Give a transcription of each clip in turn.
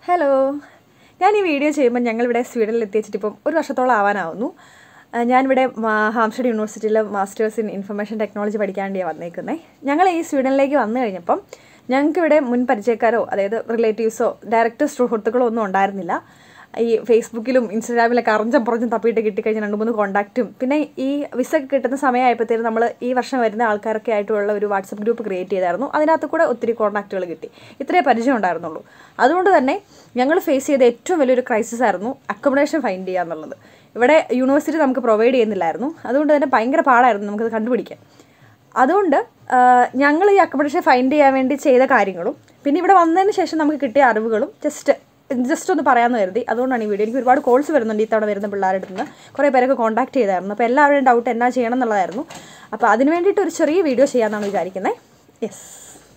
hello ഞാൻ ഈ video ചെയ്യുമ്പോൾ ഞങ്ങളിവിടെ സ്വീഡനിൽ എത്തിച്ചിട്ട് ഇപ്പം ഒരു വർഷത്തോളം ആവാനാവുന്നു ആ, ഞാനിവിടെ മാ- ഹാംസ്റ്റഡ് യൂണിവേഴ്സിറ്റിയിൽ മാസ്റ്റേഴ്സ് ഇൻ ഇൻഫർമേഷൻ ടെക്നോളജി പഠിക്കാൻ വേണ്ടിയാണ് വന്നേക്കുന്നത് ഞങ്ങൾ ഈ സ്വീഡനിലേക്ക് വന്നു കഴിഞ്ഞപ്പം ഞങ്ങൾക്കിവിടെ മുൻ പരിചയക്കാരോ അതായത് റിലേറ്റീവ്സോ ഡയറക്റ്റ് സുഹൃത്തുക്കളോ ഒന്നും ഉണ്ടായിരുന്നില്ല ഈ ഫേസ്ബുക്കിലും ഇൻസ്റ്റാഗ്രാമിലൊക്കെ അറിഞ്ഞം പുറഞ്ഞും തപ്പിയിട്ട് കിട്ടിക്കഴിഞ്ഞ രണ്ട് മൂന്ന് കോൺടാക്റ്റും പിന്നെ ഈ വിസ ഒക്കെ കിട്ടുന്ന സമയമായപ്പോഴത്തേനും നമ്മൾ ഈ വർഷം വരുന്ന ആൾക്കാരൊക്കെ ആയിട്ടുള്ള ഒരു വാട്സപ്പ് ഗ്രൂപ്പ് ക്രിയേറ്റ് ചെയ്തായിരുന്നു അതിനകത്ത് കൂടെ ഒത്തിരി കോൺടാക്റ്റുകൾ കിട്ടി ഇത്രേ പരിചയം ഉണ്ടായിരുന്നുള്ളൂ അതുകൊണ്ട് തന്നെ ഞങ്ങൾ ഫേസ് ചെയ്ത ഏറ്റവും വലിയൊരു ക്രൈസിസ് ആയിരുന്നു അക്കോമഡേഷൻ ഫൈൻഡ് ചെയ്യുക എന്നുള്ളത് ഇവിടെ യൂണിവേഴ്സിറ്റി നമുക്ക് പ്രൊവൈഡ് ചെയ്യുന്നില്ലായിരുന്നു അതുകൊണ്ട് തന്നെ ഭയങ്കര പാടായിരുന്നു നമുക്കത് കണ്ടുപിടിക്കാൻ അതുകൊണ്ട് ഞങ്ങൾ ഈ അക്കോമഡേഷൻ ഫൈൻഡ് ചെയ്യാൻ വേണ്ടി ചെയ്ത കാര്യങ്ങളും പിന്നെ ഇവിടെ വന്നതിന് ശേഷം നമുക്ക് കിട്ടിയ അറിവുകളും ജസ്റ്റ് ജസ്റ്റ് ഒന്ന് പറയാമെന്ന് കരുതി അതുകൊണ്ടാണ് ഈ വീഡിയോ എനിക്ക് ഒരുപാട് കോൾസ് വരുന്നുണ്ട് ഈ തവണ വരുന്ന പിള്ളേരുടെ നിന്ന് കുറേ പേരൊക്കെ കോൺടാക്ട് ചെയ്തായിരുന്നു അപ്പോൾ എല്ലാവരുടെയും ഡൗട്ട് എന്നാ ചെയ്യണം എന്നുള്ളതായിരുന്നു അപ്പോൾ അതിന് വേണ്ടിയിട്ട് ഒരു ചെറിയ വീഡിയോ ചെയ്യാമെന്നാണ് വിചാരിക്കുന്നത് യെസ്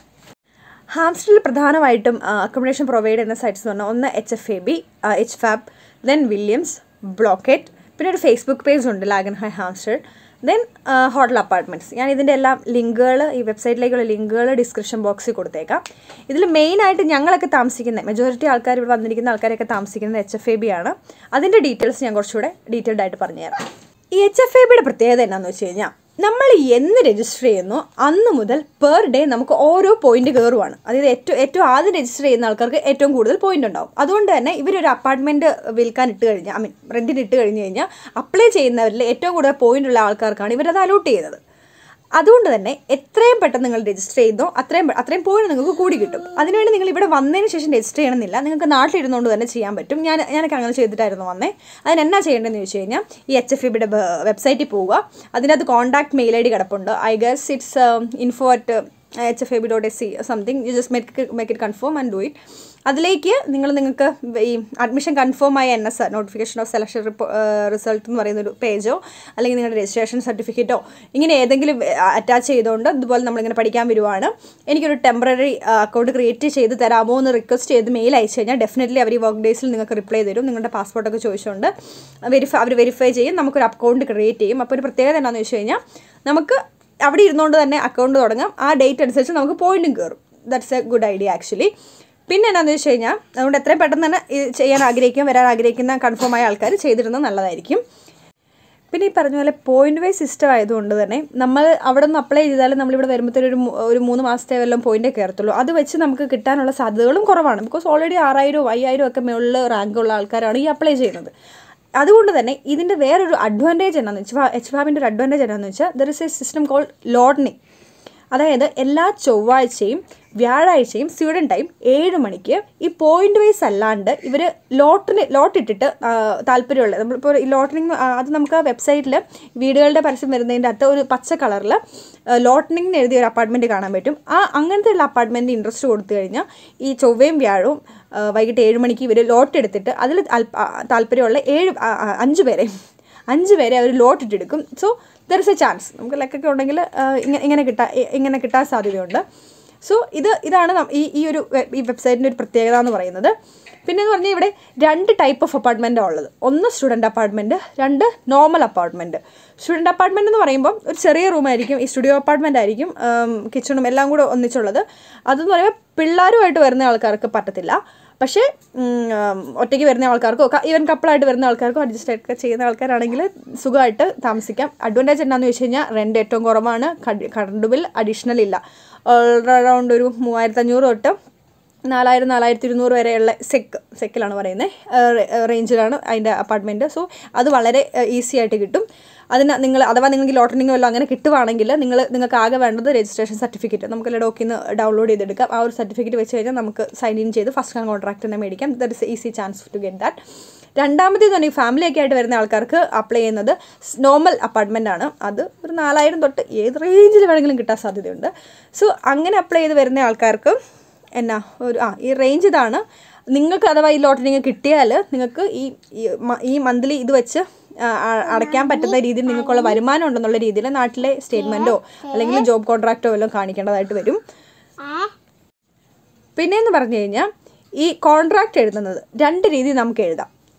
ഹാംസ്റ്ററിൽ പ്രധാനമായിട്ടും അക്കോമഡേഷൻ പ്രൊവൈഡ് ചെയ്യുന്ന സൈറ്റ്സ് എന്ന് പറഞ്ഞാൽ ഒന്ന് H F A B H fab then Williams ബ്ലോക്കറ്റ് പിന്നെ ഒരു ഫേസ്ബുക്ക് പേജ് ഉണ്ട് ലാഗൻ ഹൈ ഹാംസ്റ്റർ ദെൻ ഹോട്ടൽ അപ്പാർട്ട്മെൻറ്റ്സ് ഞാൻ ഇതിൻ്റെ എല്ലാം ലിങ്കുകൾ ഈ വെബ്സൈറ്റിലേക്കുള്ള ലിങ്കുകൾ ഡിസ്ക്രിപ്ഷൻ ബോക്സിൽ കൊടുത്തേക്കാം ഇതിൽ മെയിനായിട്ട് ഞങ്ങളൊക്കെ താമസിക്കുന്നത് മെജോറിറ്റി ആൾക്കാർ ഇവിടെ വന്നിരിക്കുന്ന ആൾക്കാരൊക്കെ താമസിക്കുന്നത് എച്ച് എഫ് എ ബി ആണ് അതിൻ്റെ ഡീറ്റെയിൽസ് ഞാൻ കുറച്ചുകൂടെ ഡീറ്റെയിൽഡ് ആയിട്ട് പറഞ്ഞുതരാം ഈ എച്ച് എഫ് എ ബിയുടെ പ്രത്യേകത എന്നാന്ന് വെച്ച് കഴിഞ്ഞാൽ നമ്മൾ എന്ന് രജിസ്റ്റർ ചെയ്യുന്നു അന്ന് മുതൽ പെർ ഡേ നമുക്ക് ഓരോ പോയിന്റ് കയറുവാണ് അതായത് ഏറ്റവും ഏറ്റവും ആദ്യം രജിസ്റ്റർ ചെയ്യുന്ന ആൾക്കാർക്ക് ഏറ്റവും കൂടുതൽ പോയിന്റ് ഉണ്ടാവും അതുകൊണ്ട് തന്നെ ഇവരൊരു അപ്പാർട്ട്മെന്റ് വിൽക്കാൻ ഇട്ട് കഴിഞ്ഞാൽ ഐ മീൻ റെന്റിന് ഇട്ട് കഴിഞ്ഞ് കഴിഞ്ഞാൽ അപ്ലൈ ചെയ്യുന്നവരിൽ ഏറ്റവും കൂടുതൽ പോയിന്റ് ഉള്ള ആൾക്കാർക്കാണ് ഇവരത് അലോട്ട് ചെയ്യുന്നത് അതുകൊണ്ട് തന്നെ എത്രയും പെട്ടെന്ന് നിങ്ങൾ രജിസ്റ്റർ ചെയ്യുന്നോ അത്രയും പെ- അത്രയും പോയിന്റ് നിങ്ങൾക്ക് കൂടി കിട്ടും അതിനുവേണ്ടി നിങ്ങൾ ഇവിടെ വന്നതിന് ശേഷം രജിസ്റ്റർ ചെയ്യണമെന്നില്ല നിങ്ങൾക്ക് നാട്ടിലിരുന്നുകൊണ്ട് തന്നെ ചെയ്യാൻ പറ്റും ഞാൻ ഞാനൊക്കെ അങ്ങനെ ചെയ്തിട്ടായിരുന്നു വന്നേ അതിന് എന്നാ ചെയ്യേണ്ടതെന്ന് ചോദിച്ചു കഴിഞ്ഞാൽ ഈ എച്ച് എഫ് ഇബിയുടെ വെബ്സൈറ്റിൽ പോവുക അതിനകത്ത് കോൺടാക്ട് മെയിൽ ഐ ഡി കിടപ്പുണ്ട് I guess it's info at H F A B dot S C something you just make make it confirm and do it അതിലേക്ക് നിങ്ങൾ നിങ്ങൾക്ക് ഈ അഡ്മിഷൻ കൺഫേം ആയ N S notification of selection result എന്ന് പറയുന്ന ഒരു പേജോ അല്ലെങ്കിൽ നിങ്ങളുടെ രജിസ്ട്രേഷൻ സർട്ടിഫിക്കറ്റോ ഇങ്ങനെ ഏതെങ്കിലും അറ്റാച്ച് ചെയ്തുകൊണ്ട് ഇതുപോലെ നമ്മളിങ്ങനെ പഠിക്കാൻ വരുവാണ് എനിക്കൊരു ടെമ്പററി അക്കൗണ്ട് ക്രിയേറ്റ് ചെയ്ത് തരാമോ എന്ന് റിക്വസ്റ്റ് ചെയ്ത് മെയിൽ അയച്ചു കഴിഞ്ഞാൽ ഡെഫിനറ്റ്ലി അവർ ഈ വർക്ക് ഡേയ്സിൽ നിങ്ങൾക്ക് റിപ്ലൈ തരും നിങ്ങളുടെ പാസ്പോർട്ടൊക്കെ ചോദിച്ചുകൊണ്ട് വെരിഫൈ അവർ വെരിഫൈ ചെയ്യും നമുക്കൊരു അക്കൗണ്ട് ക്രിയേറ്റ് ചെയ്യും അപ്പോൾ ഒരു പ്രത്യേകത എന്താണെന്ന് വെച്ച് കഴിഞ്ഞാൽ നമുക്ക് അവിടെ ഇരുന്നുകൊണ്ട് തന്നെ അക്കൗണ്ട് തുടങ്ങാം ആ ഡേറ്റ് അനുസരിച്ച് നമുക്ക് പോയിന്റും കയറും that's a good idea actually പിന്നെ എന്താണെന്ന് വെച്ച് കഴിഞ്ഞാൽ അതുകൊണ്ട് എത്രയും പെട്ടെന്ന് തന്നെ ഇത് ചെയ്യാൻ ആഗ്രഹിക്കും വരാൻ ആഗ്രഹിക്കുന്ന കൺഫേം ആയ ആൾക്കാർ ചെയ്തിരുന്നത് നല്ലതായിരിക്കും പിന്നെ ഈ പറഞ്ഞ പോലെ പോയിന്റ് വൈസ് സിസ്റ്റം ആയതുകൊണ്ട് തന്നെ നമ്മൾ അവിടെ നിന്ന് അപ്ലൈ ചെയ്താലും നമ്മളിവിടെ വരുമ്പോഴത്തേനും ഒരു മൂ- ഒരു മൂന്ന് മാസത്തെ വല്ലതും പോയിന്റേ കയറത്തുള്ളൂ അത് വെച്ച് നമുക്ക് കിട്ടാനുള്ള സാധ്യതകളും കുറവാണ് ബിക്കോസ് ഓൾറെഡി ആറായിരവും അയ്യായിരവും ഒക്കെ മുകളിൽ റാങ്കുള്ള ആൾക്കാരാണ് ഈ അപ്ലൈ ചെയ്യുന്നത് അതുകൊണ്ട് തന്നെ ഇതിൻ്റെ വേറൊരു അഡ്വാൻറ്റേജ് എന്നാന്ന് വെച്ചാൽ എച്ച് ഫാബിൻ്റെ ഒരു അഡ്വാൻറ്റേജ് എന്നാന്ന് വെച്ചാൽ there is a system call ലോഡ്നിങ് അതായത് എല്ലാ ചൊവ്വാഴ്ചയും വ്യാഴാഴ്ചയും സ്വീഡൻ ടൈം ഏഴ് മണിക്ക് ഈ പോയിന്റ് വൈസ് അല്ലാണ്ട് ഇവർ ലോട്ടിന് ലോട്ടിട്ടിട്ട് ആ, താല്പര്യമുള്ള നമ്മളിപ്പോൾ ഈ ലോട്ടനിങ് അത് നമുക്ക് ആ വെബ്സൈറ്റിൽ വീടുകളുടെ പരസ്യം വരുന്നതിൻ്റെ അകത്ത് ഒരു പച്ച കളറിൽ ലോട്ടനിങ് എഴുതിയ ഒരു അപ്പാർട്ട്മെൻറ്റ് കാണാൻ പറ്റും ആ അങ്ങനത്തെ ഉള്ള അപ്പാർട്ട്മെൻറ്റ് ഇൻട്രസ്റ്റ് കൊടുത്തു കഴിഞ്ഞാൽ ഈ ചൊവ്വയും വ്യാഴവും ആ, വൈകിട്ട് ഏഴ് മണിക്ക് ഇവർ ലോട്ട് എടുത്തിട്ട് അതിൽ താല്പര്യമുള്ള ഏഴ് ആ, ആ, അഞ്ച് പേരെ അഞ്ച് പേരെ അവർ ലോട്ട് ഇട്ടെടുക്കും so there is a chance നമുക്ക് ലക്കൊക്കെ ഉണ്ടെങ്കിൽ ഇങ്ങനെ ഇങ്ങനെ കിട്ടാൻ ഇങ്ങനെ കിട്ടാൻ സാധ്യതയുണ്ട് സോ ഇത് ഇതാണ് നം- ഈ ഈ ഒരു വെ- ഈ വെബ്സൈറ്റിൻ്റെ ഒരു പ്രത്യേകത എന്ന് പറയുന്നത് പിന്നെ എന്ന് പറഞ്ഞാൽ ഇവിടെ രണ്ട് ടൈപ്പ് ഓഫ് അപ്പാർട്ട്മെൻറ്റാണ് ഉള്ളത് ഒന്ന് സ്റ്റുഡൻറ്റ് അപ്പാർട്ട്മെൻറ്റ് രണ്ട് നോർമൽ അപ്പാർട്ട്മെൻറ്റ് സ്റ്റുഡൻറ്റ് അപ്പാർട്ട്മെൻറ്റ് എന്ന് പറയുമ്പോൾ ഒരു ചെറിയ റൂമായിരിക്കും ഈ സ്റ്റുഡിയോ അപ്പാർട്ട്മെൻ്റ് ആയിരിക്കും കിച്ചണും എല്ലാം കൂടെ ഒന്നിച്ചുള്ളത് അതെന്ന് പറയുമ്പോൾ പിള്ളേരുമായിട്ട് വരുന്ന ആൾക്കാർക്ക് പറ്റത്തില്ല പക്ഷേ ഉം, ആം, ഒറ്റയ്ക്ക് വരുന്ന ആൾക്കാർക്കോ ഈവൻ കപ്പിളായിട്ട് വരുന്ന ആൾക്കാർക്കോ അഡ്ജസ്റ്റ് ഒക്കെ ചെയ്യുന്ന ആൾക്കാരാണെങ്കിൽ സുഖമായിട്ട് താമസിക്കാം അഡ്വാൻറ്റേജ് എന്താണെന്ന് വെച്ച് കഴിഞ്ഞാൽ റെൻ്റ് ഏറ്റവും കുറവാണ് കറണ്ട് ബിൽ അഡീഷണൽ ഇല്ല അറൗണ്ട് ഒരു മൂവായിരത്തി അഞ്ഞൂറ് തൊട്ട് നാലായിരം നാലായിരത്തി ഇരുന്നൂറ് വരെയുള്ള സെക്ക് സെക്കിലാണ് പറയുന്നത് റേഞ്ചിലാണ് അതിൻ്റെ അപ്പാർട്ട്മെൻറ്റ് സോ അത് വളരെ ഈസി ആയിട്ട് കിട്ടും അതിന് നിങ്ങൾ അഥവാ നിങ്ങൾക്ക് ലോട്ടറിങ്ങോ വല്ലതും അങ്ങനെ കിട്ടുവാണെങ്കിൽ നിങ്ങൾ നിങ്ങൾക്ക് ആകെ വേണ്ടത് രജിസ്ട്രേഷൻ സർട്ടിഫിക്കറ്റ് നമുക്ക് ലഡോക്കിൽ നിന്ന് ഡൗൺലോഡ് ചെയ്തെടുക്കാം ആ ഒരു സർട്ടിഫിക്കറ്റ് വെച്ച് കഴിഞ്ഞാൽ നമുക്ക് സൈൻ ഇൻ ചെയ്ത് ഫസ്റ്റ് ഹാൻഡ് കോൺട്രാക്ട് തന്നെ മേടിക്കാം that is easy chance to get that രണ്ടാമത്തേത് തന്നെ ഈ ഫാമിലിയൊക്കെ ആയിട്ട് വരുന്ന ആൾക്കാർക്ക് അപ്ലൈ ചെയ്യുന്നത് നോർമൽ അപ്പാർട്ട്മെൻ്റ് ആണ് അത് ഒരു നാലായിരം തൊട്ട് ഏത് റേഞ്ചിൽ വേണമെങ്കിലും കിട്ടാൻ സാധ്യതയുണ്ട് സോ അങ്ങനെ അപ്ലൈ ചെയ്ത് വരുന്ന ആൾക്കാർക്ക് എന്നാ ഒരു ആ ഈ റേഞ്ച് ഇതാണ് നിങ്ങൾക്ക് അഥവാ ഈ ലോട്ടറി കിട്ടിയാൽ നിങ്ങൾക്ക് ഈ ഈ മ- ഈ മന്ത്ലി ഇത് വെച്ച് ആ, ആ- അടയ്ക്കാൻ പറ്റുന്ന രീതിയിൽ നിങ്ങൾക്കുള്ള വരുമാനം ഉണ്ടെന്നുള്ള രീതിയിൽ നാട്ടിലെ സ്റ്റേറ്റ്മെൻറ്റോ അല്ലെങ്കിൽ ജോബ് കോൺട്രാക്റ്റോ വല്ലതും കാണിക്കേണ്ടതായിട്ട് വരും പിന്നെയെന്ന് പറഞ്ഞു കഴിഞ്ഞാൽ ഈ കോൺട്രാക്റ്റ് എഴുതുന്നത് രണ്ട് രീതിയിൽ നമുക്ക് എഴുതാം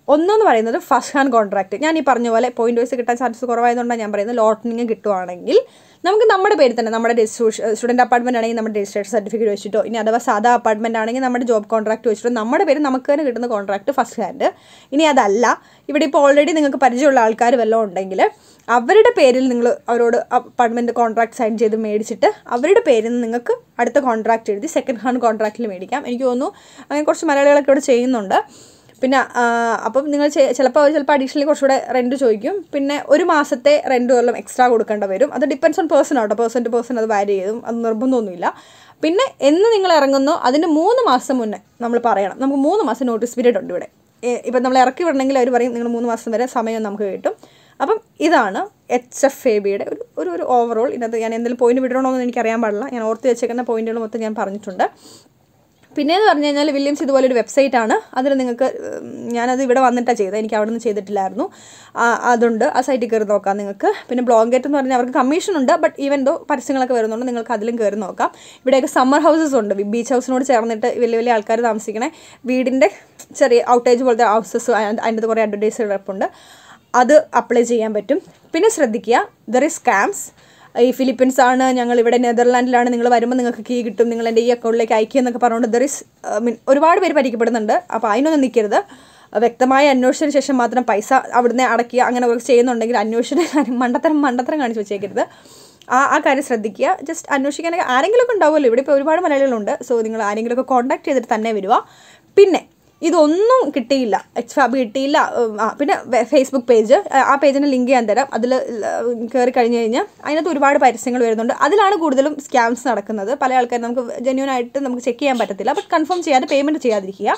ഒന്നെന്ന് പറയുന്നത് ഫസ്റ്റ് ഹാൻഡ് കോൺട്രാക്ട് ഞാൻ ഈ പറഞ്ഞ പോലെ പോയിന്റ് വൈസ് കിട്ടാൻ ചാൻസ് കുറവായതുകൊണ്ടാണ് ഞാൻ പറയുന്നത് ലോട്ടനിങ് കിട്ടുവാണെങ്കിൽ നമുക്ക് നമ്മുടെ പേരിൽ തന്നെ നമ്മുടെ സ്റ്റുഡൻറ്റ് അപ്പാർട്ട്മെൻറ്റ് ആണെങ്കിൽ നമ്മുടെ രജിസ്ട്രേഷൻ സർട്ടിഫിക്കറ്റ് വെച്ചിട്ടോ ഇനി അഥവാ സാധാ അപ്പാർട്ട്മെൻറ്റ് ആണെങ്കിൽ നമ്മുടെ ജോബ് കോൺട്രാക്ട് വെച്ചിട്ടോ നമ്മുടെ പേര് നമുക്ക് തന്നെ കിട്ടുന്ന കോൺട്രാക്ട് ഫസ്റ്റ് ഹാൻഡ് ഇനി അതല്ല ഇവിടെ ഇപ്പോൾ ഓൾറെഡി നിങ്ങൾക്ക് പരിചയമുള്ള ആൾക്കാർ വല്ലതും ഉണ്ടെങ്കിൽ അവരുടെ പേരിൽ നിങ്ങൾ അവരോട് അപ്പാർട്ട്മെൻറ്റ് കോൺട്രാക്ട് സൈൻ ചെയ്ത് മേടിച്ചിട്ട് അവരുടെ പേരിൽ നിന്ന് നിങ്ങൾക്ക് അടുത്ത കോൺട്രാക്ട് എഴുതി സെക്കൻഡ് ഹാൻഡ് കോൺട്രാക്റ്റിൽ മേടിക്കാം എനിക്ക് തോന്നുന്നു അങ്ങനെ കുറച്ച് മലയാളികളൊക്കെ ഇവിടെ ചെയ്യുന്നുണ്ട് പിന്നെ ആ, അപ്പം നിങ്ങൾ ചിലപ്പോൾ ചിലപ്പോൾ അഡീഷണലി കുറച്ചുകൂടെ റെൻറ്റ് ചോദിക്കും പിന്നെ ഒരു മാസത്തെ റെൻറ്റ് വല്ലതും എക്സ്ട്രാ കൊടുക്കേണ്ടി വരും അത് depends on person auto person to person അത് വാരി ചെയ്തും അത് നിർബന്ധമൊന്നുമില്ല പിന്നെ എന്ന് നിങ്ങൾ ഇറങ്ങുന്നോ അതിന് മൂന്ന് മാസം മുന്നേ നമ്മൾ പറയണം നമുക്ക് മൂന്ന് മാസം നോട്ടീസ് പീരീഡ് ഉണ്ട് ഇവിടെ ഏ- ഇപ്പം നമ്മൾ ഇറക്കി വിടണമെങ്കിൽ അവർ പറയും നിങ്ങൾ മൂന്ന് മാസം വരെ സമയം നമുക്ക് കിട്ടും അപ്പം ഇതാണ് എച്ച് എഫ് എ ബിയുടെ ഒരു ഒരു ഒരു ഓവറോൾ ഇതിനകത്ത് ഞാൻ എന്തെങ്കിലും പോയിന്റ് വിടണമോ എന്ന് എനിക്കറിയാൻ പാടില്ല ഞാൻ ഓർത്ത് വെച്ചേക്കുന്ന പോയിന്റുകൾ മൊത്തം ഞാൻ പറഞ്ഞിട്ടുണ്ട് പിന്നെയെന്ന് പറഞ്ഞു കഴിഞ്ഞാൽ വില്യംസ് ഇതുപോലെ ഒരു വെബ്സൈറ്റ് ആണ് അതിൽ നിങ്ങൾക്ക് ഉം, ഞാനത് ഇവിടെ വന്നിട്ടാണ് ചെയ്തത് എനിക്ക് അവിടെ നിന്ന് ചെയ്തിട്ടില്ലായിരുന്നു ആ, അതുണ്ട് ആ സൈറ്റിൽ കയറി നോക്കാം നിങ്ങൾക്ക് പിന്നെ ബ്ലോങ്കെറ്റ് എന്ന് പറഞ്ഞാൽ അവർക്ക് കമ്മീഷൻ ഉണ്ട് ബട്ട് ഈവൻ ദോ പരസ്യങ്ങളൊക്കെ വരുന്നുണ്ട് നിങ്ങൾക്ക് അതിലും കയറി നോക്കാം ഇവിടെയൊക്കെ സമ്മർ ഹൗസസ് ഉണ്ട് ബീച്ച് ഹൗസിനോട് ചേർന്നിട്ട് വലിയ വലിയ ആൾക്കാർ താമസിക്കണേ വീടിൻ്റെ ചെറിയ ഔട്ടേജ് പോലത്തെ ഹൗസസ് അതിൻ്റെ കുറേ അഡ്വർടൈസ് കിടപ്പുണ്ട് അത് അപ്ലൈ ചെയ്യാൻ പറ്റും പിന്നെ ശ്രദ്ധിക്കുക ദർ ഇസ് സ്കാംസ് ഈ ഫിലിപ്പീൻസ് ആണ് ഞങ്ങൾ ഇവിടെ നെതർലാൻഡിലാണ് നിങ്ങൾ വരുമ്പോൾ നിങ്ങൾക്ക് കീ കിട്ടും നിങ്ങൾ എൻ്റെ ഈ അക്കൗണ്ടിലേക്ക് അയക്കുക എന്നൊക്കെ പറഞ്ഞുകൊണ്ട് ദർ ഇസ് മീൻ ഒരുപാട് പേര് പരിക്കപ്പെടുന്നുണ്ട് അപ്പോൾ അതിനൊന്നും നിൽക്കരുത് വ്യക്തമായ അന്വേഷണത്തിന് ശേഷം മാത്രം പൈസ അവിടുന്ന് അടയ്ക്കുക അങ്ങനെ കുറച്ച് ചെയ്യുന്നുണ്ടെങ്കിൽ അന്വേഷണ മണ്ടത്തരം മണ്ടത്തരം കാണിച്ച് വെച്ചേക്കരുത് ആ ആ കാര്യം ശ്രദ്ധിക്കുക ജസ്റ്റ് അന്വേഷിക്കാനൊക്കെ ആരെങ്കിലുമൊക്കെ ഉണ്ടാവുമല്ലോ ഇവിടെ ഇപ്പോൾ ഒരുപാട് മലയാളികളുണ്ട് സോ നിങ്ങൾ ആരെങ്കിലുമൊക്കെ കോൺടാക്ട് ചെയ്തിട്ട് തന്നെ വരിക പിന്നെ ഇതൊന്നും കിട്ടിയില്ല എച്ച് ഫാബ് കിട്ടിയില്ല ഉം, ആ പിന്നെ വെ- ഫേസ്ബുക്ക് പേജ് ആ, ആ പേജിൻ്റെ ലിങ്ക് ഞാൻ തരാം അതിൽ കയറി കഴിഞ്ഞ് കഴിഞ്ഞാൽ അതിനകത്ത് ഒരുപാട് പരസ്യങ്ങൾ വരുന്നുണ്ട് അതിലാണ് കൂടുതലും സ്കാംസ് നടക്കുന്നത് പല ആൾക്കാരും നമുക്ക് ജെന്യൂൻ ആയിട്ട് നമുക്ക് ചെക്ക് ചെയ്യാൻ പറ്റത്തില്ല ബട്ട് കൺഫേം ചെയ്യാതെ പേയ്മെൻറ്റ് ചെയ്യാതിരിക്കുക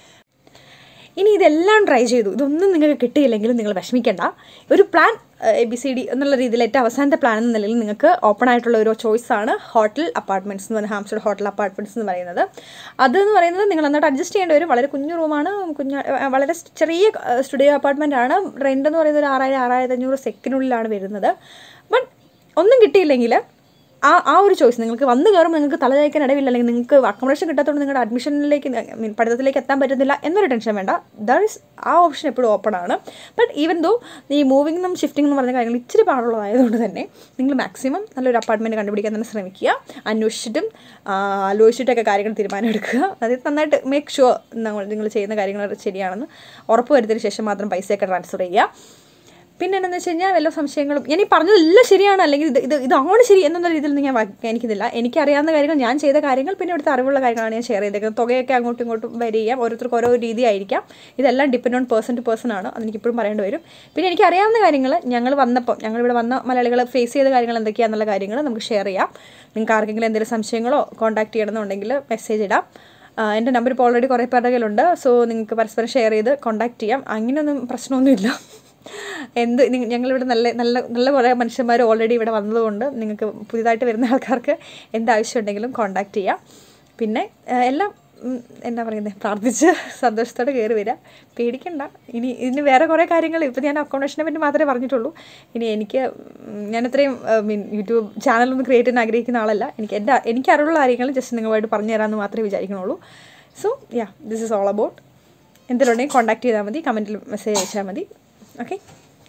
ഇനി ഇതെല്ലാം ട്രൈ ചെയ്തു ഇതൊന്നും നിങ്ങൾക്ക് കിട്ടിയില്ലെങ്കിലും നിങ്ങൾ വിഷമിക്കേണ്ട ഒരു plan A B C D എന്നുള്ള രീതിയിൽ ഏറ്റവും അവസാനത്തെ പ്ലാൻ എന്ന നിലയിൽ നിങ്ങൾക്ക് ഓപ്പൺ ആയിട്ടുള്ള ഒരു ചോയ്സാണ് ഹോട്ടൽ അപ്പാർട്ട്മെൻറ്റ്സ് എന്ന് പറയുന്നത് ഹാംസ്റ്റർ ഹോട്ടൽ അപ്പാർട്ട്മെൻറ്റ്സ് എന്ന് പറയുന്നത് അതെന്ന് പറയുന്നത് നിങ്ങൾ നന്നായിട്ട് അഡ്ജസ്റ്റ് ചെയ്യേണ്ടി വരും വളരെ കുഞ്ഞു റൂമാണ് കുഞ്ഞ ഏഹ് വളരെ ചെറിയ സ്റ്റുഡിയോ അപ്പാർട്ട്മെൻ്റ് ആണ് റെൻ്റ് എന്ന് പറയുന്നത് ഒരു ആറായിരം ആറായിരത്തി അഞ്ഞൂറ് സെക്കിനുള്ളിലാണ് വരുന്നത് ബട്ട് ഒന്നും കിട്ടിയില്ലെങ്കിൽ ആ ആ ഒരു ചോയ്സ് നിങ്ങൾക്ക് വന്ന് കയറുമ്പോൾ നിങ്ങൾക്ക് തല ചായ്ക്കാൻ ഇടവില്ല അല്ലെങ്കിൽ നിങ്ങൾക്ക് അക്കോമഡേഷൻ കിട്ടാത്തതുകൊണ്ട് നിങ്ങളുടെ അഡ്മിഷനിലേക്ക് മീൻ പഠിത്തത്തിലേക്ക് എത്താൻ പറ്റുന്നില്ല എന്നൊരു ടെൻഷൻ വേണ്ട ദർ ഇസ് ആ ഓപ്ഷൻ എപ്പോഴും ഓപ്പൺ ആണ് ബട്ട് ഈവൻ ദോ ഈ മൂവിങ്ങും ഷിഫ്റ്റിംഗ് എന്ന് പറഞ്ഞ കാര്യങ്ങൾ ഇച്ചിരി പാടുള്ളതായതുകൊണ്ട് തന്നെ നിങ്ങൾ മാക്സിമം നല്ലൊരു അപ്പാർട്ട്മെൻറ്റ് കണ്ടുപിടിക്കാൻ തന്നെ ശ്രമിക്കുക അന്വേഷിച്ചിട്ടും ആ, ആലോചിച്ചിട്ടൊക്കെ കാര്യങ്ങൾ തീരുമാനം എടുക്കുക അതായത് നന്നായിട്ട് മേക്ക് ഷുവർ നിങ്ങൾ ചെയ്യുന്ന കാര്യങ്ങൾ ശരിയാണെന്ന് ഉറപ്പ് വരുത്തിയതിന് ശേഷം മാത്രം പൈസയൊക്കെ ട്രാൻസ്ഫർ ചെയ്യുക പിന്നെ എന്താണെന്ന് വെച്ച് കഴിഞ്ഞാൽ വല്ല സംശയങ്ങളും ഞാൻ ഈ പറഞ്ഞതെല്ലാം ശരിയാണ് അല്ലെങ്കിൽ ഇത് ഇത് ഇതാണ് ശരി എന്നുള്ള രീതിയിൽ ഞാൻ വ്യാഖ്യാനിക്കുന്നില്ല എനിക്കറിയാവുന്ന കാര്യങ്ങൾ ഞാൻ ചെയ്ത കാര്യങ്ങൾ പിന്നെ ഇവിടുത്തെ അറിവുള്ള കാര്യങ്ങളാണ് ഞാൻ ഷെയർ ചെയ്തേക്കുന്നത് തുകയൊക്കെ അങ്ങോട്ടും ഇങ്ങോട്ടും വരി ചെയ്യാം ഓരോരുത്തർക്ക് ഓരോ രീതിയായിരിക്കാം ഇതെല്ലാം depend on person to person ആണ് അതെനിക്ക് ഇപ്പോഴും പറയേണ്ടി വരും പിന്നെ എനിക്ക് അറിയാവുന്ന കാര്യങ്ങൾ ഞങ്ങൾ വന്നപ്പോൾ ഞങ്ങൾ ഇവിടെ വന്ന മലയാളികൾ ഫേസ് ചെയ്ത കാര്യങ്ങൾ എന്തൊക്കെയാണെന്നുള്ള കാര്യങ്ങൾ നമുക്ക് ഷെയർ ചെയ്യാം നിങ്ങൾക്ക് ആർക്കെങ്കിലും എന്തെങ്കിലും സംശയങ്ങളോ കോൺടാക്ട് ചെയ്യണമെന്നുണ്ടെങ്കിൽ മെസ്സേജ് ഇടാം ആ, എൻ്റെ നമ്പർ ഇപ്പോൾ ഓൾറെഡി കുറേ പേരുടെ കയ്യിലുണ്ട് സോ നിങ്ങൾക്ക് പരസ്പരം ഷെയർ ചെയ്ത് കോൺടാക്ട് ചെയ്യാം അങ്ങനെയൊന്നും പ്രശ്നമൊന്നുമില്ല എന്ത് നി- ഞങ്ങളിവിടെ നല്ല നല്ല നല്ല കുറേ മനുഷ്യന്മാർ ഓൾറെഡി ഇവിടെ വന്നതുകൊണ്ട് നിങ്ങൾക്ക് പുതിയതായിട്ട് വരുന്ന ആൾക്കാർക്ക് എന്താവശ്യം ഉണ്ടെങ്കിലും കോൺടാക്ട് ചെയ്യാം പിന്നെ ആ, എല്ലാം ഉം, എന്താ പറയുന്നത് പ്രാർത്ഥിച്ച് സന്തോഷത്തോടെ കയറി വരിക പേടിക്കണ്ട ഇനി ഇനി വേറെ കുറേ കാര്യങ്ങൾ ഇപ്പോൾ ഞാൻ അക്കോമഡേഷനെ പറ്റി മാത്രമേ പറഞ്ഞിട്ടുള്ളൂ ഇനി എനിക്ക് ഉം, ഞാൻ അത്രയും മീൻ യൂട്യൂബ് ചാനലൊന്നും ക്രിയേറ്റ് ചെയ്യാൻ ആഗ്രഹിക്കുന്ന ആളല്ല എനിക്ക് എൻ്റെ എനിക്ക് അറിവുള്ള കാര്യങ്ങൾ ജസ്റ്റ് നിങ്ങളുമായിട്ട് പറഞ്ഞു തരാമെന്ന് മാത്രമേ വിചാരിക്കണുള്ളൂ so ya this is all about എന്തെങ്കിലും ഉണ്ടെങ്കിൽ കോൺടാക്ട് ചെയ്താൽ മതി കമൻറ്റിൽ മെസ്സേജ് അയച്ചാൽ മതി ഓക്കെ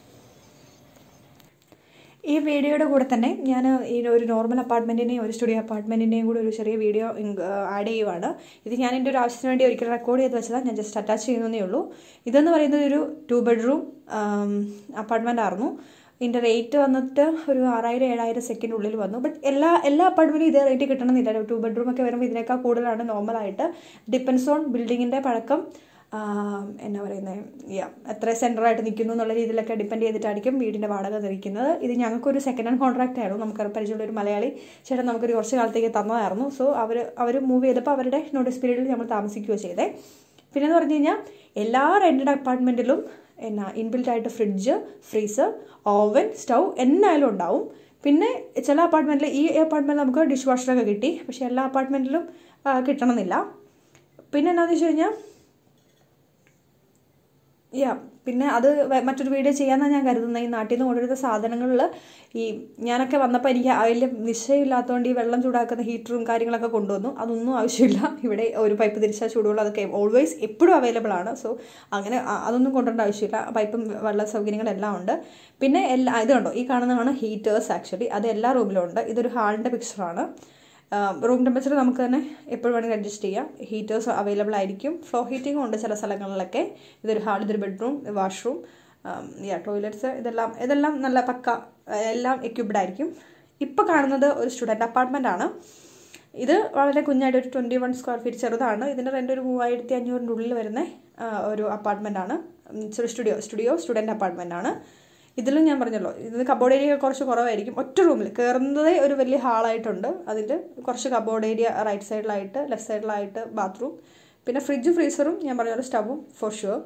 ഈ വീഡിയോയുടെ കൂടെ തന്നെ ഞാൻ ഈ ഒരു നോർമൽ അപ്പാർട്ട്മെൻറ്റിൻ്റെയും ഒരു സ്റ്റുഡിയോ അപ്പാർട്ട്മെൻറ്റിൻ്റെയും കൂടെ ഒരു ചെറിയ വീഡിയോ ആഡ് ചെയ്യുവാണ് ഇത് ഞാൻ എൻ്റെ ഒരു ആവശ്യത്തിന് വേണ്ടി ഒരിക്കൽ റെക്കോർഡ് ചെയ്ത് വെച്ചതാണ് ഞാൻ ജസ്റ്റ് അറ്റാച്ച് ചെയ്യുന്നതേ ഉള്ളൂ ഇതെന്ന് പറയുന്നത് ഒരു ടു ബെഡ്റൂം അപ്പാർട്ട്മെൻ്റ് ആയിരുന്നു ഇതിൻ്റെ റേറ്റ് വന്നിട്ട് ഒരു ആറായിരം ഏഴായിരം സെക്കൻഡ് ഉള്ളിൽ വന്നു ബട്ട് എല്ലാ എല്ലാ അപ്പാർട്ട്മെൻറ്റും ഇതേ റേറ്റ് കിട്ടണമെന്നില്ല ടു ബെഡ്റൂം ഒക്കെ വരുമ്പോൾ ഇതിനേക്കാൾ കൂടുതലാണ് നോർമലായിട്ട് ഡിപ്പെൻസ് ഓൺ ബിൽഡിങ്ങിൻ്റെ പഴക്കം ആം, എന്നാ പറയുന്നത് യാ എത്ര സെൻറ്ററായിട്ട് നിൽക്കുന്നു എന്നുള്ള രീതിയിലൊക്കെ ഡിപ്പെൻഡ് ചെയ്തിട്ടായിരിക്കും വീടിൻ്റെ വാടക നിൽക്കുന്നത് ഇത് ഞങ്ങൾക്കൊരു സെക്കൻഡ് ഹാൻഡ് കോൺട്രാക്റ്റ് ആയിരുന്നു നമുക്ക് പരിചയമുള്ള ഒരു മലയാളി ചേട്ടൻ നമുക്കൊരു കുറച്ച് കാലത്തേക്ക് തന്നതായിരുന്നു സോ അവർ അവർ മൂവ് ചെയ്തപ്പോൾ അവരുടെ നോട്ടീസ് പീരീഡിൽ നമ്മൾ താമസിക്കുകയോ ചെയ്തേ പിന്നെന്ന് പറഞ്ഞു കഴിഞ്ഞാൽ എല്ലാ റെൻറ്റഡ് അപ്പാർട്ട്മെൻറ്റിലും എന്നാ ഇൻബിൽറ്റ് ആയിട്ട് ഫ്രിഡ്ജ് ഫ്രീസർ ഓവൻ സ്റ്റൗ എന്നായാലും ഉണ്ടാവും പിന്നെ ചില അപ്പാർട്ട്മെൻറ്റിൽ ഈ അപ്പാർട്ട്മെൻറ്റിൽ നമുക്ക് ഡിഷ് വാഷറൊക്കെ കിട്ടി പക്ഷേ എല്ലാ അപ്പാർട്ട്മെൻറ്റിലും കിട്ടണമെന്നില്ല പിന്നെ എന്നാന്ന് വെച്ച് കഴിഞ്ഞാൽ യാ പിന്നെ അത് വെ- മറ്റൊരു വീഡിയോ ചെയ്യാമെന്നാണ് ഞാൻ കരുതുന്നത് ഈ നാട്ടിൽ നിന്ന് കൊണ്ടുവരുന്ന സാധനങ്ങളിൽ ഈ ഞാനൊക്കെ വന്നപ്പോൾ എനിക്ക് അതിൽ നിശ്ചയമില്ലാത്തതുകൊണ്ട് ഈ വെള്ളം ചൂടാക്കുന്ന ഹീറ്ററും കാര്യങ്ങളൊക്കെ കൊണ്ടുവന്നു അതൊന്നും ആവശ്യമില്ല ഇവിടെ ഒരു പൈപ്പ് തിരിച്ചാൽ ചൂടുവെള്ളം അതൊക്കെ ഓൾവേസ് എപ്പോഴും അവൈലബിൾ ആണ് സോ അങ്ങനെ അ- അതൊന്നും കൊണ്ടുവരേണ്ട ആവശ്യമില്ല പൈപ്പും വെള്ള സൗകര്യങ്ങളെല്ലാം ഉണ്ട് പിന്നെ എല്ലാ ഇത് കണ്ടോ ഈ കാണുന്നതാണ് ഹീറ്റേഴ്സ് ആക്ച്വലി അത് എല്ലാ റൂമിലും ഉണ്ട് ഇതൊരു ഹാളിൻ്റെ പിക്ചറാണ് റൂം ടെമ്പറേച്ചർ നമുക്ക് തന്നെ എപ്പോഴും വേണമെങ്കിൽ അഡ്ജസ്റ്റ് ചെയ്യാം ഹീറ്റേഴ്സ് അവൈലബിൾ ആയിരിക്കും ഫ്ലോ ഹീറ്റിംഗും ഉണ്ട് ചില സ്ഥലങ്ങളിലൊക്കെ ഇതൊരു ഹാൾ ഇതൊരു ബെഡ്റൂം വാഷ്റൂം യാ ടോയ്ലറ്റ്സ് ഇതെല്ലാം ഇതെല്ലാം നല്ല പക്ക ആ, എല്ലാം എക്യുപ്ഡ് ആയിരിക്കും ഇപ്പോൾ കാണുന്നത് ഒരു സ്റ്റുഡൻറ്റ് അപ്പാർട്ട്മെൻ്റ് ആണ് ഇത് വളരെ കുഞ്ഞായിട്ട് ഒരു ട്വൻറ്റി വൺ സ്ക്വയർ ഫീറ്റ് ചെറുതാണ് ഇതിൻ്റെ റെൻ്റ് ഒരു മൂവായിരത്തി അഞ്ഞൂറിൻ്റെ ഉള്ളിൽ വരുന്ന ആ, ഒരു അപ്പാർട്ട്മെൻ്റ് ആണ് സ്റ്റുഡിയോ സ്റ്റുഡിയോ സ്റ്റുഡൻറ്റ് അപ്പാർട്ട്മെൻ്റ് ആണ് ഇതിലും ഞാൻ പറഞ്ഞല്ലോ ഇത് കബോർഡ് ഏരിയ കുറച്ച് കുറവായിരിക്കും ഒറ്റ റൂമിൽ കയറുന്നതേ ഒരു വലിയ ഹാളായിട്ടുണ്ട് അതിൽ കുറച്ച് കബോർഡ് ഏരിയ റൈറ്റ് സൈഡിലായിട്ട് ലെഫ്റ്റ് സൈഡിലായിട്ട് ബാത്റൂം പിന്നെ ഫ്രിഡ്ജും ഫ്രീസറും ഞാൻ പറഞ്ഞ പോലെ സ്റ്റവും ഫോർ ഷുവർ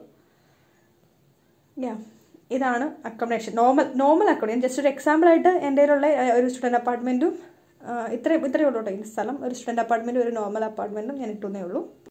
യാ ഇതാണ് accommodation normal normal accommodation just ഒരു എക്സാമ്പിൾ ആയിട്ട് എൻ്റെ കയ്യിലുള്ള ഏഹ്, ഒരു സ്റ്റുഡൻറ്റ് അപ്പാർട്ട്മെൻറ്റും ഇത്രയും ഇത്രയേ ഉള്ളൂ കേട്ടോ ഈ സ്ഥലം ഒരു സ്റ്റുഡൻറ്റ് അപ്പാർട്ട്മെൻറ്റും ഒരു നോർമൽ അപ്പാർട്ട്മെൻറ്റും ഞാൻ ഇട്ടുന്നേ ഉള്ളൂ